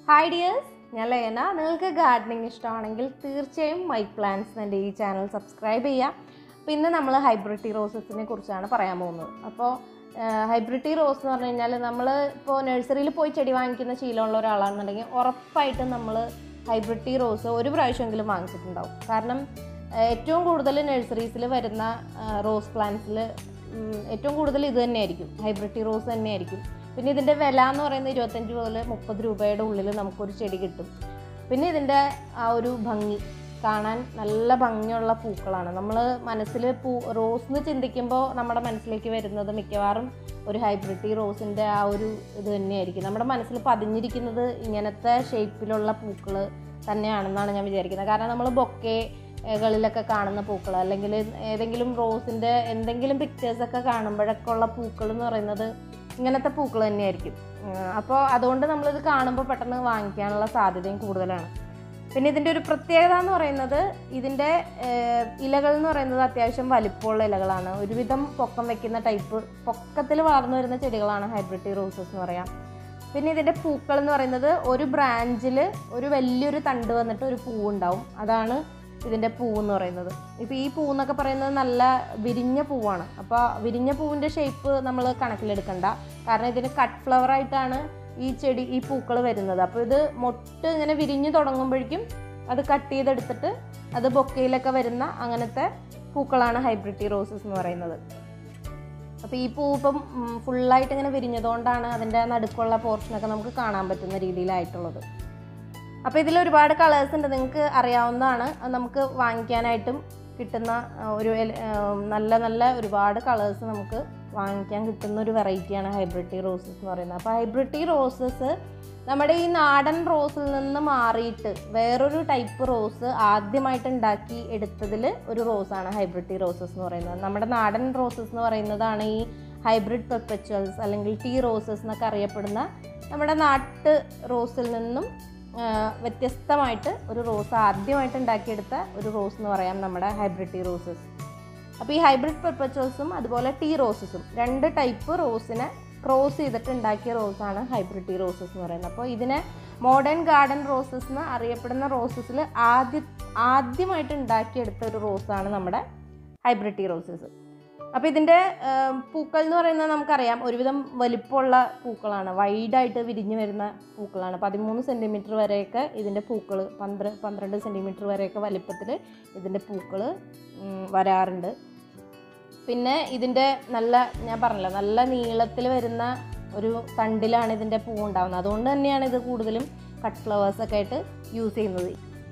hi dears ഞാൻ ലയന നിങ്ങൾക്ക് ഗാർഡനിങ് ഇഷ്ടമാണെങ്കിൽ തീർച്ചയായും മൈ പ്ലാന്റ്സ് എൻ്റെ ഈ ചാനൽ സബ്സ്ക്രൈബ് ചെയ്യുക പിന്നെ നമ്മൾ ഹൈബ്രിഡ് റോസസിനെ കുറിച്ചാണ് പറയാൻ പോകുന്നത് അപ്പോൾ ഹൈബ്രിഡ് റോസ് എന്ന് പറഞ്ഞു കഴിഞ്ഞാൽ നമ്മൾ ഇപ്പോൾ നഴ്സറിയിൽ പോയി ചെടി വാങ്ങിക്കുന്ന ശീലമുള്ള ഒരാളാണെന്നുണ്ടെങ്കിൽ ഉറപ്പായിട്ടും നമ്മൾ ഹൈബ്രിഡ് റോസ് ഒരു പ്രാവശ്യമെങ്കിലും വാങ്ങിച്ചിട്ടുണ്ടാവും കാരണം ആ, ഏറ്റവും കൂടുതൽ നഴ്സറീസിൽ വരുന്ന റോസ് പ്ലാന്റ്സിൽ ഏറ്റവും കൂടുതൽ ഇത് തന്നെയായിരിക്കും ഹൈബ്രിഡ് റോസ് തന്നെയായിരിക്കും പിന്നെ ഇതിൻ്റെ വില എന്ന് പറയുന്നത് ഇരുപത്തഞ്ച് മുതൽ മുപ്പത് രൂപയുടെ ഉള്ളിൽ നമുക്കൊരു ചെടി കിട്ടും പിന്നെ ഇതിൻ്റെ ആ ഒരു ഭംഗി കാണാൻ നല്ല ഭംഗിയുള്ള പൂക്കളാണ് നമ്മൾ മനസ്സിൽ പൂ റോസ് എന്ന് ചിന്തിക്കുമ്പോൾ നമ്മുടെ മനസ്സിലേക്ക് വരുന്നത് മിക്കവാറും ഒരു ഹൈബ്രിഡ് റോസിൻ്റെ ആ ഒരു ഇത് തന്നെയായിരിക്കും നമ്മുടെ മനസ്സിൽ പതിഞ്ഞിരിക്കുന്നത് ഇങ്ങനത്തെ ഷേപ്പിലുള്ള പൂക്കൾ തന്നെയാണെന്നാണ് ഞാൻ വിചാരിക്കുന്നത് കാരണം നമ്മൾ ബൊക്കെ കളിലൊക്കെ കാണുന്ന പൂക്കൾ അല്ലെങ്കിൽ ഏതെങ്കിലും റോസിൻ്റെ എന്തെങ്കിലും പിക്ചേഴ്സൊക്കെ കാണുമ്പോഴൊക്കെ ഉള്ള പൂക്കൾ എന്ന് പറയുന്നത് ഇങ്ങനത്തെ പൂക്കൾ തന്നെയായിരിക്കും അപ്പോൾ അതുകൊണ്ട് നമ്മളിത് കാണുമ്പോൾ പെട്ടെന്ന് വാങ്ങിക്കാനുള്ള സാധ്യതയും കൂടുതലാണ് പിന്നെ ഇതിൻ്റെ ഒരു പ്രത്യേകത എന്ന് പറയുന്നത് ഇതിൻ്റെ ഏഹ്, ഇലകൾ എന്ന് പറയുന്നത് അത്യാവശ്യം വലിപ്പമുള്ള ഇലകളാണ് ഒരുവിധം പൊക്കം വെക്കുന്ന ടൈപ്പ് പൊക്കത്തിൽ വളർന്നു വരുന്ന ചെടികളാണ് ഹൈബ്രിഡ് റോസസ് എന്ന് പറയാം പിന്നെ ഇതിൻ്റെ പൂക്കൾ എന്ന് പറയുന്നത് ഒരു ബ്രാഞ്ചിൽ ഒരു വലിയൊരു തണ്ട് വന്നിട്ട് ഒരു പൂവുണ്ടാവും അതാണ് ഇതിൻ്റെ പൂവ് എന്ന് പറയുന്നത് ഇപ്പോൾ ഈ പൂ എന്നൊക്കെ പറയുന്നത് നല്ല വിരിഞ്ഞ പൂവാണ് അപ്പോൾ വിരിഞ്ഞ പൂവിൻ്റെ ഷേപ്പ് നമ്മൾ കണക്കിലെടുക്കണ്ട കാരണം ഇതിന് കട്ട് ഫ്ലവർ ആയിട്ടാണ് ഈ ചെടി ഈ പൂക്കൾ വരുന്നത് അപ്പോൾ ഇത് മൊട്ട് ഇങ്ങനെ വിരിഞ്ഞു തുടങ്ങുമ്പോഴേക്കും അത് കട്ട് ചെയ്തെടുത്തിട്ട് അത് ബൊക്കയിലൊക്കെ വരുന്ന അങ്ങനത്തെ പൂക്കളാണ് ഹൈബ്രിഡ് റോസസ് എന്ന് പറയുന്നത് അപ്പോൾ ഈ പൂ ഇപ്പം ഫുള്ളായിട്ട് ഇങ്ങനെ വിരിഞ്ഞതുകൊണ്ടാണ് അതിൻ്റെ നടുക്കുള്ള പോർഷനൊക്കെ നമുക്ക് കാണാൻ പറ്റുന്ന രീതിയിലായിട്ടുള്ളത് അപ്പോൾ ഇതിൽ ഒരുപാട് കളേഴ്സ് ഉണ്ട് നിങ്ങൾക്ക് അറിയാവുന്നതാണ് അത് നമുക്ക് വാങ്ങിക്കാനായിട്ടും കിട്ടുന്ന ആ, ഒരു എല- ആ, നല്ല നല്ല ഒരുപാട് കളേഴ്സ് നമുക്ക് വാങ്ങിക്കാൻ കിട്ടുന്ന ഒരു വെറൈറ്റിയാണ് ഹൈബ്രിഡ് റോസസ് എന്ന് പറയുന്നത് അപ്പോൾ ഹൈബ്രിഡ് റോസസ് നമ്മുടെ ഈ നാടൻ റോസിൽ നിന്ന് മാറിയിട്ട് വേറൊരു ടൈപ്പ് റോസ് ആദ്യമായിട്ട് ഉണ്ടാക്കി എടുത്തതിൽ ഒരു റോസാണ് ഹൈബ്രിഡ് റോസസ് എന്ന് പറയുന്നത് നമ്മുടെ നാടൻ റോസസ് എന്ന് പറയുന്നതാണ് ഈ ഹൈബ്രിഡ് പെർപ്പച്വൽസ് അല്ലെങ്കിൽ ടീ റോസസ് എന്നൊക്കെ അറിയപ്പെടുന്ന നമ്മുടെ നാട്ട് റോസിൽ നിന്നും ആ, വ്യത്യസ്തമായിട്ട് ഒരു റോസ് ആദ്യമായിട്ട് ഉണ്ടാക്കിയെടുത്ത ഒരു റോസ് എന്ന് പറയാം നമ്മുടെ ഹൈബ്രിഡ് ടീ റോസസ് അപ്പോൾ ഈ ഹൈബ്രിഡ് പെർപ്പച്വൽസും അതുപോലെ ടീ റോസസും രണ്ട് ടൈപ്പ് റോസിനെ ക്രോസ് ചെയ്തിട്ട് ഉണ്ടാക്കിയ റോസാണ് ഹൈബ്രിഡ് ടീ റോസസ് എന്ന് പറയുന്നത് അപ്പോൾ ഇതിനെ മോഡേൺ ഗാർഡൻ റോസസ് എന്ന് അറിയപ്പെടുന്ന റോസസിൽ ആദ്യ ആദ്യമായിട്ട് ഉണ്ടാക്കിയെടുത്ത ഒരു റോസാണ് നമ്മുടെ ഹൈബ്രിഡ് ടീ റോസസ് അപ്പോൾ ഇതിൻ്റെ പൂക്കൾ എന്ന് പറയുന്നത് നമുക്കറിയാം ഒരുവിധം വലിപ്പമുള്ള പൂക്കളാണ് വൈഡായിട്ട് വിരിഞ്ഞു വരുന്ന പൂക്കളാണ് പതിമൂന്ന് സെൻറ്റിമീറ്റർ വരെയൊക്കെ ഇതിൻ്റെ പൂക്കൾ പന്ത്ര പന്ത്രണ്ട് സെൻറ്റിമീറ്റർ വരെയൊക്കെ വലിപ്പത്തിൽ ഇതിൻ്റെ പൂക്കൾ വരാറുണ്ട് പിന്നെ ഇതിൻ്റെ നല്ല ഞാൻ പറഞ്ഞല്ലോ നല്ല നീളത്തിൽ വരുന്ന ഒരു തണ്ടിലാണ് ഇതിൻ്റെ പൂ ഉണ്ടാകുന്നത് അതുകൊണ്ട് തന്നെയാണ് ഇത് കൂടുതലും കട്ട് ഫ്ലവേഴ്സൊക്കെ ആയിട്ട് യൂസ് ചെയ്യുന്നത്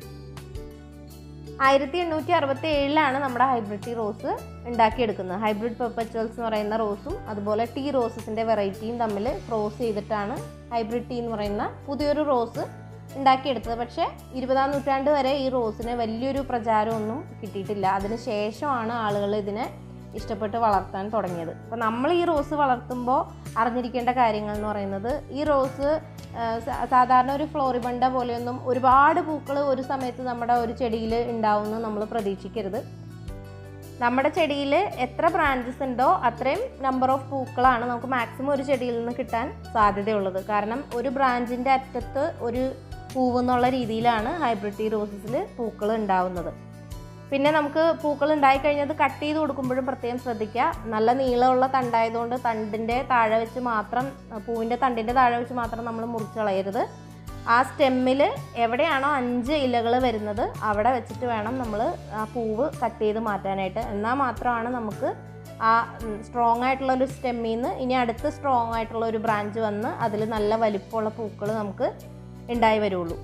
ആയിരത്തി എണ്ണൂറ്റി അറുപത്തി ഏഴിലാണ് നമ്മുടെ ഹൈബ്രിഡ് ടീ റോസ് ഉണ്ടാക്കിയെടുക്കുന്നത് ഹൈബ്രിഡ് പെർപ്പച്വൽസ് എന്ന് പറയുന്ന റോസും അതുപോലെ ടീ റോസസിൻ്റെ വെറൈറ്റിയും തമ്മിൽ ക്രോസ് ചെയ്തിട്ടാണ് ഹൈബ്രിഡ് ടീ എന്ന് പറയുന്ന പുതിയൊരു റോസ് ഉണ്ടാക്കിയെടുത്തത് പക്ഷേ ഇരുപതാം നൂറ്റാണ്ട് വരെ ഈ റോസിന് വലിയൊരു പ്രചാരമൊന്നും കിട്ടിയിട്ടില്ല അതിന് ശേഷമാണ് ആളുകൾ ഇതിനെ ഇഷ്ടപ്പെട്ട് വളർത്താൻ തുടങ്ങിയത് അപ്പോൾ നമ്മൾ ഈ റോസ് വളർത്തുമ്പോൾ അറിഞ്ഞിരിക്കേണ്ട കാര്യങ്ങൾ എന്ന് പറയുന്നത് ഈ റോസ് ആ, സ- സാധാരണ ഒരു ഫ്ലോറിബണ്ട പോലെയൊന്നും ഒരുപാട് പൂക്കൾ ഒരു സമയത്ത് നമ്മുടെ ഒരു ചെടിയിൽ ഉണ്ടാവുമെന്ന് നമ്മൾ പ്രതീക്ഷിക്കരുത് നമ്മുടെ ചെടിയിൽ എത്ര ബ്രാഞ്ചസ് ഉണ്ടോ അത്രയും നമ്പർ ഓഫ് പൂക്കളാണ് നമുക്ക് മാക്സിമം ഒരു ചെടിയിൽ നിന്ന് കിട്ടാൻ സാധ്യതയുള്ളത് കാരണം ഒരു ബ്രാഞ്ചിൻ്റെ അറ്റത്ത് ഒരു പൂവ് എന്നുള്ള രീതിയിലാണ് ഹൈബ്രിഡ് ടീ റോസസിൽ പൂക്കൾ ഉണ്ടാവുന്നത് പിന്നെ നമുക്ക് പൂക്കൾ ഉണ്ടായിക്കഴിഞ്ഞത് കട്ട് ചെയ്ത് കൊടുക്കുമ്പോഴും പ്രത്യേകം ശ്രദ്ധിക്കുക നല്ല നീളമുള്ള തണ്ടായതുകൊണ്ട് തണ്ടിൻ്റെ താഴെ വെച്ച് മാത്രം പൂവിൻ്റെ തണ്ടിൻ്റെ താഴെ വെച്ച് മാത്രം നമ്മൾ മുറിച്ച് കളയരുത് ആ സ്റ്റെമ്മിൽ എവിടെയാണോ അഞ്ച് ഇലകൾ വരുന്നത് അവിടെ വെച്ചിട്ട് വേണം നമ്മൾ ആ പൂവ് കട്ട് ചെയ്ത് മാറ്റാനായിട്ട് എന്നാൽ മാത്രമാണ് നമുക്ക് ആ സ്ട്രോങ് ആയിട്ടുള്ള ഒരു സ്റ്റെമ്മിൽ നിന്ന് ഇനി അടുത്ത് സ്ട്രോങ് ആയിട്ടുള്ള ഒരു ബ്രാഞ്ച് വന്ന് അതിൽ നല്ല വലിപ്പമുള്ള പൂക്കൾ നമുക്ക് ഉണ്ടായി വരുള്ളൂ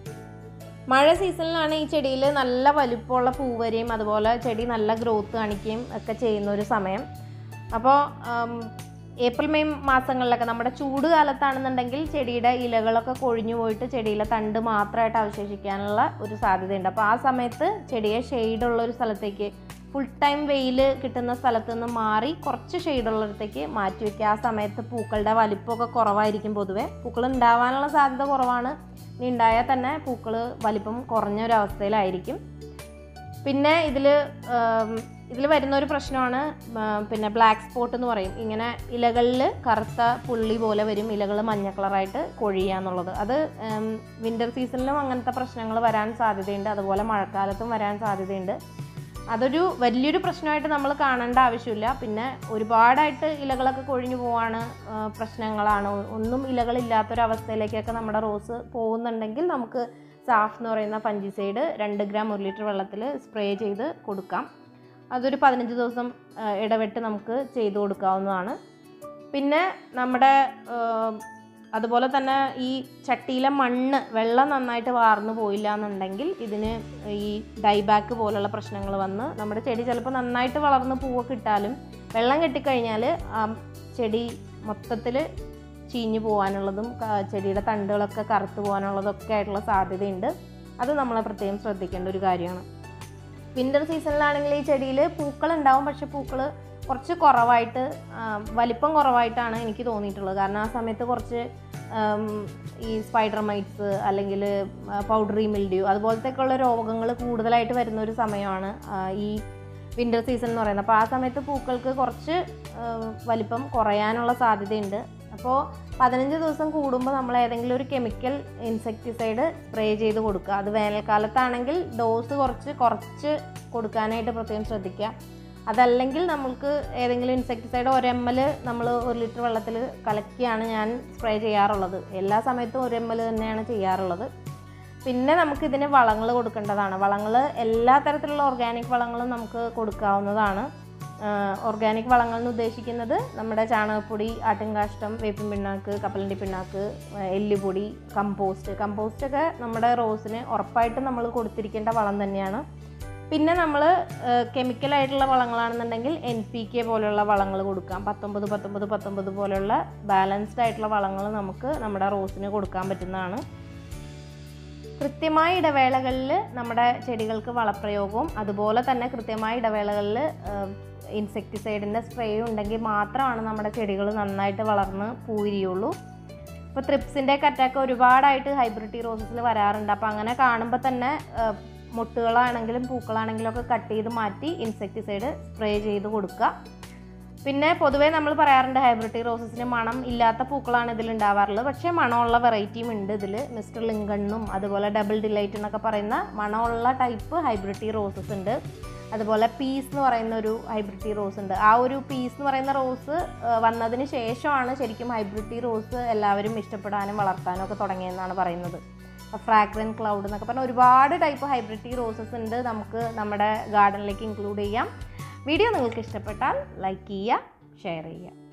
മഴ സീസണിലാണ് ഈ ചെടിയിൽ നല്ല വലിപ്പമുള്ള പൂ വരികയും അതുപോലെ ചെടി നല്ല ഗ്രോത്ത് കാണിക്കുകയും ഒക്കെ ചെയ്യുന്ന ഒരു സമയം അപ്പോൾ ഏപ്രിൽ മെയ് മാസങ്ങളിലൊക്കെ നമ്മുടെ ചൂട് കാലത്താണെന്നുണ്ടെങ്കിൽ ചെടിയുടെ ഇലകളൊക്കെ കൊഴിഞ്ഞു പോയിട്ട് ചെടിയിലെ തണ്ട് മാത്രമായിട്ട് അവശേഷിക്കാനുള്ള ഒരു സാധ്യതയുണ്ട് അപ്പോൾ ആ സമയത്ത് ചെടിയെ ഷെയ്ഡുള്ള ഒരു സ്ഥലത്തേക്ക് ഫുൾ ടൈം വെയിൽ കിട്ടുന്ന സ്ഥലത്ത് നിന്ന് മാറി കുറച്ച് ഷെയ്ഡുള്ളിടത്തേക്ക് മാറ്റി വയ്ക്കുക ആ സമയത്ത് പൂക്കളുടെ വലിപ്പമൊക്കെ കുറവായിരിക്കും പൊതുവെ പൂക്കൾ ഉണ്ടാവാനുള്ള സാധ്യത കുറവാണ് ഇനി ഉണ്ടായാൽ തന്നെ പൂക്കൾ വലിപ്പം കുറഞ്ഞ ഒരു അവസ്ഥയിലായിരിക്കും പിന്നെ ഇതിൽ ഇതിൽ വരുന്ന ഒരു പ്രശ്നമാണ് ആ, പിന്നെ ബ്ലാക്ക് സ്പോട്ട് എന്ന് പറയും ഇങ്ങനെ ഇലകളിൽ കറുത്ത പുള്ളി പോലെ വരും ഇലകൾ മഞ്ഞ കളറായിട്ട് കൊഴിയുക എന്നുള്ളത് അത് വിൻ്റർ സീസണിലും അങ്ങനത്തെ പ്രശ്നങ്ങൾ വരാൻ സാധ്യതയുണ്ട് അതുപോലെ മഴക്കാലത്തും വരാൻ സാധ്യതയുണ്ട് അതൊരു വലിയൊരു പ്രശ്നമായിട്ട് നമ്മൾ കാണേണ്ട ആവശ്യമില്ല പിന്നെ ഒരുപാടായിട്ട് ഇലകളൊക്കെ കൊഴിഞ്ഞു പോവാണ് ആ, പ്രശ്നങ്ങളാണ് ഒന്നും ഇലകളില്ലാത്തൊരവസ്ഥയിലേക്കൊക്കെ നമ്മുടെ റോസ് പോകുന്നുണ്ടെങ്കിൽ നമുക്ക് സാഫ് എന്ന് പറയുന്ന ഫഞ്ചിസൈഡ് രണ്ട് ഗ്രാം ഒരു ലിറ്റർ വെള്ളത്തിൽ സ്പ്രേ ചെയ്ത് കൊടുക്കാം അതൊരു പതിനഞ്ച് ദിവസം ആ, ഇടവിട്ട് നമുക്ക് ചെയ്തു കൊടുക്കാവുന്നതാണ് പിന്നെ നമ്മുടെ ആ, അതുപോലെ തന്നെ ഈ ചട്ടിയിലെ മണ്ണ് വെള്ളം നന്നായിട്ട് വാർന്നു പോയില്ല എന്നുണ്ടെങ്കിൽ ഇതിന് ഈ ഡൈബാക്ക് പോലുള്ള പ്രശ്നങ്ങൾ വന്ന് നമ്മുടെ ചെടി ചിലപ്പോൾ നന്നായിട്ട് വളർന്ന് പൂവൊക്കെ ഇട്ടാലും വെള്ളം കെട്ടിക്കഴിഞ്ഞാൽ ആ ചെടി മൊത്തത്തിൽ ചീഞ്ഞു പോകാനുള്ളതും ക- ചെടിയുടെ തണ്ടുകളൊക്കെ കറുത്തു പോകാനുള്ളതൊക്കെ ആയിട്ടുള്ള സാധ്യതയുണ്ട് അത് നമ്മൾ പ്രത്യേകം ശ്രദ്ധിക്കേണ്ട ഒരു കാര്യമാണ് വിൻ്റർ സീസണിലാണെങ്കിൽ ഈ ചെടിയിൽ പൂക്കൾ ഉണ്ടാവും പക്ഷെ പൂക്കൾ കുറച്ച് കുറവായിട്ട് ആ, വലിപ്പം കുറവായിട്ടാണ് എനിക്ക് തോന്നിയിട്ടുള്ളത് കാരണം ആ സമയത്ത് കുറച്ച് ആം, ഈ സ്പൈഡർ മൈറ്റ്സ് അല്ലെങ്കിൽ പൗഡറി മിൽഡ്യൂ അതുപോലത്തേക്കുള്ള രോഗങ്ങൾ കൂടുതലായിട്ട് വരുന്ന ഒരു സമയമാണ് ആ, ഈ വിൻ്റർ സീസൺ എന്ന് പറയുന്നത് അപ്പോൾ ആ സമയത്ത് പൂക്കൾക്ക് കുറച്ച് ആ, വലിപ്പം കുറയാനുള്ള സാധ്യതയുണ്ട് അപ്പോൾ പതിനഞ്ച് ദിവസം കൂടുമ്പോൾ നമ്മൾ ഏതെങ്കിലും ഒരു കെമിക്കൽ ഇൻസെക്ടിസൈഡ് സ്പ്രേ ചെയ്ത് കൊടുക്കുക അത് വേനൽക്കാലത്താണെങ്കിൽ ഡോസ് കുറച്ച് കുറച്ച് കൊടുക്കാനായിട്ട് പ്രത്യേകം ശ്രദ്ധിക്കുക അതല്ലെങ്കിൽ നമുക്ക് ഏതെങ്കിലും ഇൻസെക്ടിസൈഡ് ഒരു എം എൽ നമ്മൾ ഒരു ലിറ്റർ വെള്ളത്തിൽ കലക്കിയാണ് ഞാൻ സ്പ്രേ ചെയ്യാറുള്ളത് എല്ലാ സമയത്തും ഒരു എം എൽ തന്നെയാണ് ചെയ്യാറുള്ളത് പിന്നെ നമുക്ക് ഇതിന് വളങ്ങൾ കൊടുക്കേണ്ടതാണ് വളങ്ങൾ എല്ലാ തരത്തിലുള്ള ഓർഗാനിക് വളങ്ങളും നമുക്ക് കൊടുക്കാവുന്നതാണ് ഓർഗാനിക് വളങ്ങൾ എന്ന് ഉദ്ദേശിക്കുന്നത് നമ്മുടെ ചാണകപ്പൊടി ആട്ടിൻകാഷ്ടം വേപ്പിൻ പിണ്ണാക്ക് കപ്പലണ്ടി പിണ്ണാക്ക് ആ, എല്ലുപൊടി കമ്പോസ്റ്റ് കമ്പോസ്റ്റൊക്കെ നമ്മുടെ റോസിന് ഉറപ്പായിട്ടും നമ്മൾ കൊടുത്തിരിക്കേണ്ട വളം തന്നെയാണ് പിന്നെ നമ്മൾ കെമിക്കലായിട്ടുള്ള വളങ്ങളാണെന്നുണ്ടെങ്കിൽ എൻ പി കെ പോലെയുള്ള വളങ്ങൾ കൊടുക്കാം പത്തൊമ്പത് പത്തൊമ്പത് പത്തൊമ്പത് പോലെയുള്ള ബാലൻസ്ഡ് ആയിട്ടുള്ള വളങ്ങൾ നമുക്ക് നമ്മുടെ റോസിന് കൊടുക്കാൻ പറ്റുന്നതാണ് കൃത്യമായ ഇടവേളകളിൽ നമ്മുടെ ചെടികൾക്ക് വളപ്രയോഗവും അതുപോലെ തന്നെ കൃത്യമായ ഇടവേളകളിൽ ഇൻസെക്ടിസൈഡിൻ്റെ സ്പ്രേ ഉണ്ടെങ്കിൽ മാത്രമാണ് നമ്മുടെ ചെടികൾ നന്നായിട്ട് വളർന്ന് പൂവിരിയുള്ളൂ ഇപ്പോൾ ത്രിപ്സിൻ്റെ അറ്റാക്ക് ഒരുപാടായിട്ട് ഹൈബ്രിഡ് റോസസിൽ വരാറുണ്ട് അപ്പോൾ അങ്ങനെ കാണുമ്പോൾ തന്നെ ആ, മൊട്ടുകളാണെങ്കിലും പൂക്കളാണെങ്കിലും ഒക്കെ കട്ട് ചെയ്ത് മാറ്റി ഇൻസെക്ടിസൈഡ് സ്പ്രേ ചെയ്ത് കൊടുക്കുക പിന്നെ പൊതുവേ നമ്മൾ പറയാറുണ്ട് ഹൈബ്രിഡ് റോസസിന് മണം ഇല്ലാത്ത പൂക്കളാണ് ഇതിൽ ഉണ്ടാവാറുള്ളത് പക്ഷേ മണമുള്ള വെറൈറ്റിയും ഉണ്ട് ഇതിൽ മിസ്റ്റർ ലിങ്കണ്ണും അതുപോലെ ഡബിൾ ഡിലൈറ്റ് എന്നൊക്കെ പറയുന്ന മണമുള്ള ടൈപ്പ് ഹൈബ്രിഡ് റോസസ് ഉണ്ട് അതുപോലെ പീസ് എന്ന് പറയുന്ന ഒരു ഹൈബ്രിഡ് റോസ് ഉണ്ട് ആ ഒരു പീസ് എന്ന് പറയുന്ന റോസ് ആ, വന്നതിന് ശേഷമാണ് ശരിക്കും ഹൈബ്രിഡ് റോസ് എല്ലാവരും ഇഷ്ടപ്പെടാനും വളർത്താനും ഒക്കെ തുടങ്ങിയെന്നാണ് പറയുന്നത് ഫ്രാഗ്രൻ ക്ലൗഡ് എന്നൊക്കെ പറഞ്ഞാൽ ഒരുപാട് ടൈപ്പ് ഹൈബ്രിഡ് റോസസ് ഉണ്ട് നമുക്ക് നമ്മുടെ ഗാർഡനിലേക്ക് ഇൻക്ലൂഡ് ചെയ്യാം വീഡിയോ നിങ്ങൾക്ക് ഇഷ്ടപ്പെട്ടാൽ ലൈക്ക് ചെയ്യുക ഷെയർ ചെയ്യുക